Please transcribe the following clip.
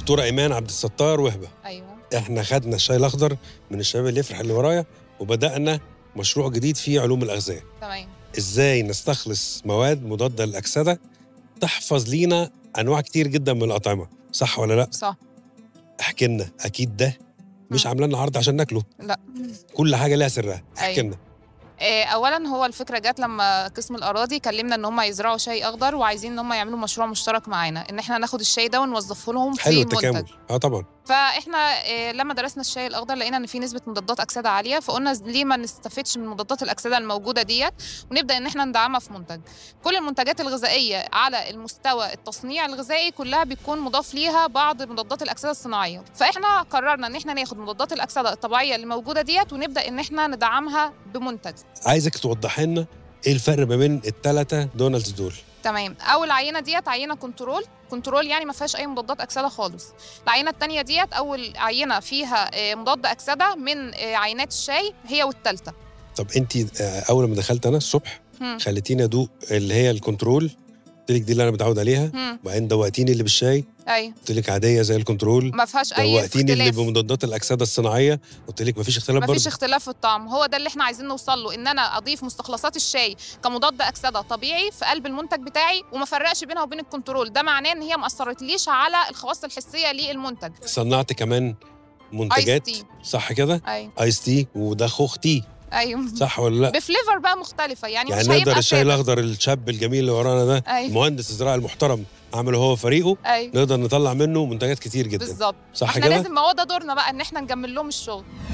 دكتوره ايمان عبد الستار وهبه ايوه احنا خدنا الشاي الاخضر من الشباب اللي يفرح اللي ورايا وبدانا مشروع جديد في علوم الاغذيه تمام ازاي نستخلص مواد مضاده للاكسده تحفظ لينا انواع كتير جدا من الاطعمه صح ولا لا صح احكي لنا اكيد ده مش مم. عامله لنا عرض عشان ناكله لا كل حاجه ليها سرها احكي أيوة. لنا آه، اولا هو الفكره جت لما قسم الاراضي كلمنا ان هم يزرعوا شاي اخضر وعايزين ان هم يعملوا مشروع مشترك معانا ان احنا ناخد الشاي ده ونوظفه لهم حلو في التكامل منتج اه طبعا فاحنا آه، لما درسنا الشاي الاخضر لقينا ان في نسبه مضادات اكسده عاليه فقلنا ليه ما نستفدش من مضادات الاكسده الموجوده ديت ونبدا ان احنا ندعمها في منتج كل المنتجات الغذائيه على المستوى التصنيع الغذائي كلها بيكون مضاف ليها بعض مضادات الاكسده الصناعيه فاحنا قررنا ان احنا ناخد مضادات الاكسده الطبيعيه اللي موجوده ديت ونبدا ان احنا ندعمها بمنتج عايزك توضح لنا ايه الفرق ما بين الثلاثه دونالدز دول تمام اول عينه ديت عينه كنترول كنترول يعني ما فيهاش اي مضادات اكسده خالص العينه الثانيه ديت اول عينه فيها آه، مضاد اكسده من آه، عينات الشاي هي والثالثه طب انت اول ما دخلت انا الصبح خليتيني ادوق اللي هي الكنترول قلت لك دي اللي انا متعود عليها وبعدين دوقتيني اللي بالشاي ايوه قلت لك عاديه زي الكنترول ما فيهاش اي دوقتيني اللي اختلاف بمضادات الاكسده الصناعيه قلت لك مفيش اختلاف ما برضه فيش اختلاف في الطعم هو ده اللي احنا عايزين نوصل له ان انا اضيف مستخلصات الشاي كمضاد اكسده طبيعي في قلب المنتج بتاعي وما فرقش بينها وبين الكنترول ده معناه ان هي ما اثرتليش على الخواص الحسيه للمنتج صنعت كمان منتجات ايس تي صح كده ايوه ايس تي وده خوخ تي ايوه صح ولا لا بفليفر بقى مختلفه يعني, يعني مش نقدر هيبقى الشاي سادة. الاخضر الشاب الجميل اللي ورانا ده ايوه المهندس الزراعي المحترم عمله هو وفريقه ايوه نقدر نطلع منه منتجات كتير جدا بالظبط صح احنا كده لازم ما هو ده دورنا بقى ان احنا نجمل لهم الشغل